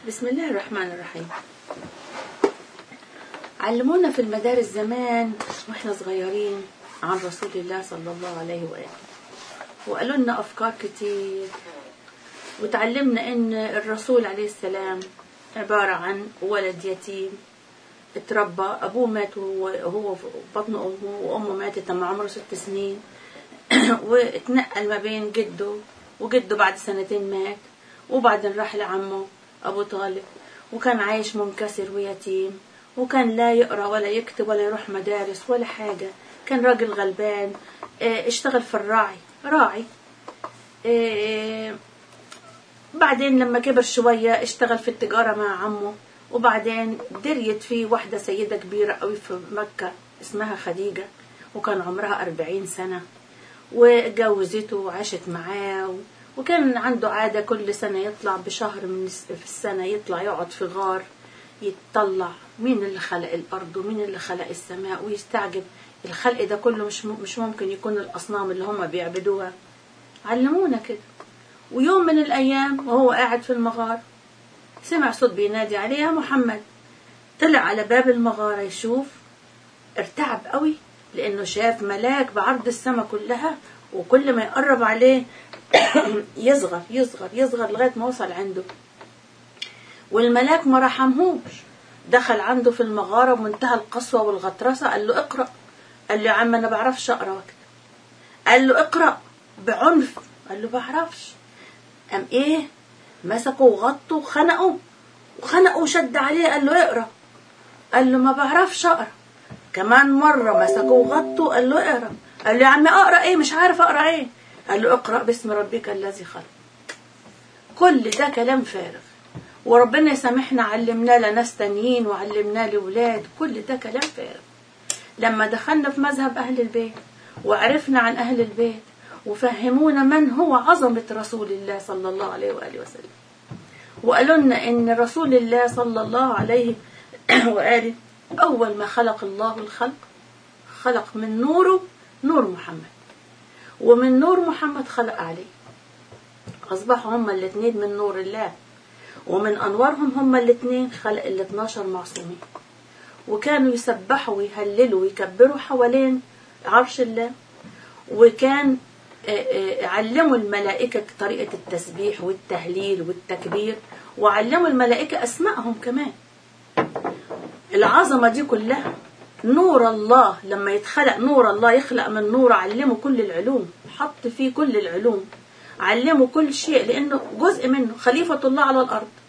بسم الله الرحمن الرحيم علمونا في المدارس زمان واحنا صغيرين عن رسول الله صلى الله عليه وآله وقالوا لنا أفكار كتير وتعلمنا إن الرسول عليه السلام عبارة عن ولد يتيم اتربى أبوه مات وهو في بطن أمه وأمه ماتت لما عمره ست سنين واتنقل ما بين جده وجده بعد سنتين مات وبعدين راح لعمه أبو طالب وكان عايش منكسر ويتيم وكان لا يقرأ ولا يكتب ولا يروح مدارس ولا حاجة كان راجل غلبان اه، اشتغل في الراعي راعي اه، بعدين لما كبر شوية اشتغل في التجارة مع عمه وبعدين دريت فيه واحدة سيدة كبيرة قوي في مكة اسمها خديجة وكان عمرها أربعين سنة وجوزته وعاشت معاه و- وكان عنده عادة كل سنة يطلع بشهر من الس- في السنة يطلع يقعد في غار يتطلع مين اللي خلق الأرض ومين اللي خلق السماء ويستعجب الخلق ده كله مش م- مش ممكن يكون الأصنام اللي هم بيعبدوها علمونا كده ويوم من الأيام وهو قاعد في المغار سمع صوت بينادي عليه يا محمد طلع على باب المغارة يشوف ارتعب قوي لأنه شاف ملاك بعرض السماء كلها وكل ما يقرب عليه يصغر يصغر يصغر لغاية ما وصل عنده والملاك ما رحمهوش دخل عنده في المغارة بمنتهى القسوة والغطرسة قال له اقرأ قال له يا عم أنا بعرفش أقرأ واكتب قال له اقرأ بعنف قال له بعرفش قام ايه مسكوا وغطوا وخنقوا وخنقوا وشد عليه قال له اقرا قال له ما بعرفش اقرا كمان مرة مسكوا وغطوا قال له اقرا قال له يا عم اقرا ايه مش عارف اقرا ايه قال له اقرا باسم ربك الذي خلق كل ده كلام فارغ وربنا يسامحنا علمنا لناس تانيين وعلمنا لولاد كل ده كلام فارغ لما دخلنا في مذهب أهل البيت وعرفنا عن أهل البيت وفهمونا من هو عظمة رسول الله صلى الله عليه وآله وسلم وقالوا لنا إن رسول الله صلى الله عليه وآله أول ما خلق الله الخلق خلق من نوره نور محمد ومن نور محمد خلق عليه أصبحوا هما الاثنين من نور الله ومن أنوارهم هما الاثنين خلق ال 12 معصومين وكانوا يسبحوا ويهللوا ويكبروا حوالين عرش الله وكان آه، آه، علموا الملائكة طريقة التسبيح والتهليل والتكبير وعلموا الملائكة أسمائهم كمان العظمة دي كلها نور الله لما يتخلق نور الله يخلق من نور علمه كل العلوم حط فيه كل العلوم علمه كل شيء لأنه جزء منه خليفة الله على الأرض